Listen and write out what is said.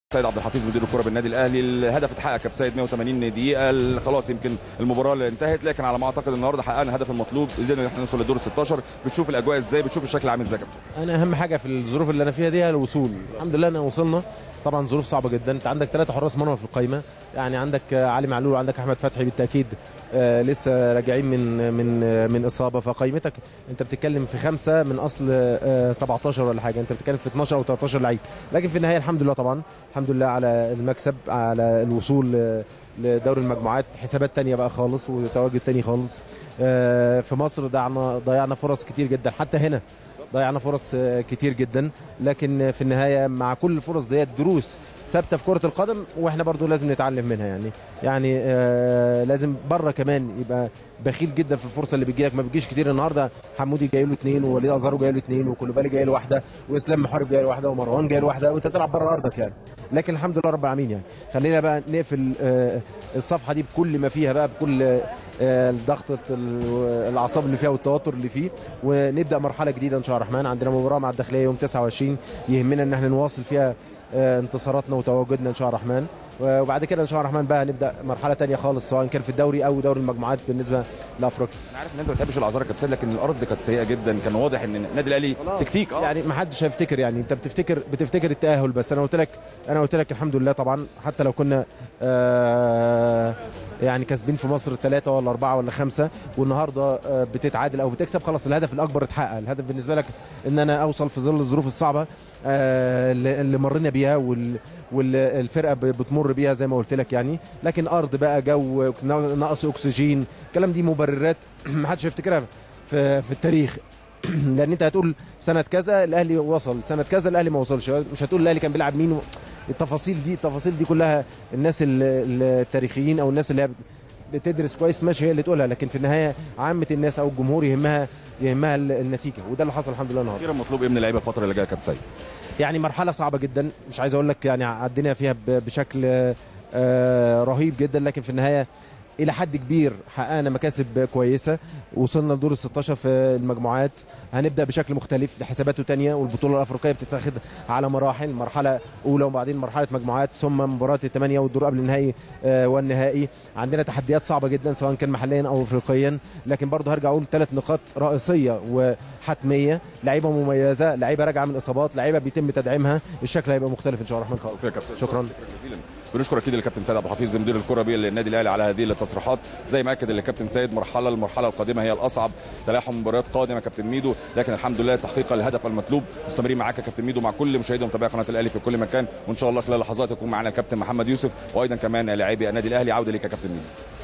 سيد عبد الحفيظ مدير الكره بالنادي الاهلي الهدف اتحقق كابتن سيد 180 دقيقه خلاص يمكن المباراه اللي انتهت لكن على ما اعتقد النهارده حققنا الهدف المطلوب قدرنا احنا نوصل للدور 16 بتشوف الاجواء ازاي بتشوف الشكل عامل ازاي انا اهم حاجه في الظروف اللي انا فيها دي هي الوصول الحمد لله انا وصلنا طبعا ظروف صعبه جدا انت عندك ثلاثه حراس مرمى في القائمه يعني عندك علي معلول وعندك احمد فتحي بالتاكيد آه لسه راجعين من من آه من اصابه فقائمتك انت بتتكلم في خمسه من اصل آه 17 ولا حاجه انت بتتكلم في 12 او 13 لعيب لكن في النهايه الحمد لله طبعا الحمد لله على المكسب على الوصول لدوري المجموعات حسابات تانية بقى خالص وتواجد تاني خالص آه في مصر ضيعنا ضيعنا فرص كتير جدا حتى هنا ضيعنا فرص كتير جدا لكن في النهايه مع كل الفرص ديت دروس ثابته في كره القدم واحنا برضو لازم نتعلم منها يعني يعني آه لازم بره كمان يبقى بخيل جدا في الفرصه اللي بتجيلك ما بتجيش كتير النهارده حمودي جاي له اثنين ووليد ازارو جاي له اثنين وكولوبالي جاي له واحده واسلام محارب جاي له واحده ومروان جاي له واحده وانت تلعب بره ارضك يعني لكن الحمد لله رب العالمين يعني خلينا بقى نقفل آه الصفحه دي بكل ما فيها بقى بكل الضغط الاعصاب اللي فيها والتوتر اللي فيه ونبدا مرحله جديده ان شاء الله الرحمن عندنا مباراه مع الداخليه يوم 29 يهمنا ان احنا نواصل فيها انتصاراتنا وتواجدنا ان شاء الله الرحمن وبعد كده ان شاء الله الرحمن بقى هنبدا مرحله ثانيه خالص سواء كان في الدوري او دوري المجموعات بالنسبه لافريقيا انا عارف ان انت ما بتحبش الاعذار يا كابتن لكن الارض كانت سيئه جدا كان واضح ان النادي الاهلي تكتيك اه يعني ما حدش هيفتكر يعني انت بتفتكر بتفتكر التاهل بس انا قلت لك انا قلت لك الحمد لله طبعا حتى لو كنا آه يعني كاسبين في مصر ثلاثة ولا أربعة ولا خمسة والنهاردة بتتعادل أو بتكسب خلاص الهدف الأكبر اتحقق الهدف بالنسبة لك إن أنا أوصل في ظل الظروف الصعبة اللي مرينا بيها والفرقة بتمر بيها زي ما قلت لك يعني لكن أرض بقى جو نقص أكسجين الكلام دي مبررات ما حدش هيفتكرها في, في التاريخ لان انت هتقول سنه كذا الاهلي وصل سنه كذا الاهلي ما وصلش مش هتقول الاهلي كان بيلعب مين التفاصيل دي التفاصيل دي كلها الناس التاريخيين او الناس اللي بتدرس كويس ماشي هي اللي تقولها لكن في النهايه عامه الناس او الجمهور يهمها يهمها النتيجه وده اللي حصل الحمد لله النهارده اخيرا مطلوب ايه من اللعيبه الفتره اللي جايه يا كابتن سيد يعني مرحله صعبه جدا مش عايز اقول لك يعني عدينا فيها بشكل رهيب جدا لكن في النهايه الى حد كبير حققنا مكاسب كويسه وصلنا لدور ال 16 في المجموعات هنبدا بشكل مختلف لحساباته تانية والبطوله الافريقيه بتتاخد على مراحل مرحله اولى وبعدين مرحله مجموعات ثم مباراه الثمانيه والدور قبل النهائي والنهائي عندنا تحديات صعبه جدا سواء كان محليا او افريقيا لكن برضه هرجع اقول ثلاث نقاط رئيسيه وحتميه لعيبه مميزه لعيبه راجعه من اصابات لعيبه بيتم تدعيمها الشكل هيبقى مختلف ان شاء الله الرحمن خالص شكرا بنشكر اكيد الكابتن سيد عبد الحفيظ مدير الكره بالنادي الاهلي على هذه التصريحات زي ما اكد الكابتن سيد مرحله المرحله القادمه هي الاصعب تلاحم مباريات قادمه كابتن ميدو لكن الحمد لله تحقيق الهدف المطلوب مستمرين معاك يا كابتن ميدو مع كل مشاهدي ومتابعي قناه الاهلي في كل مكان وان شاء الله خلال لحظات يكون معنا الكابتن محمد يوسف وايضا كمان لاعبي النادي الاهلي عوده ليك يا كابتن ميدو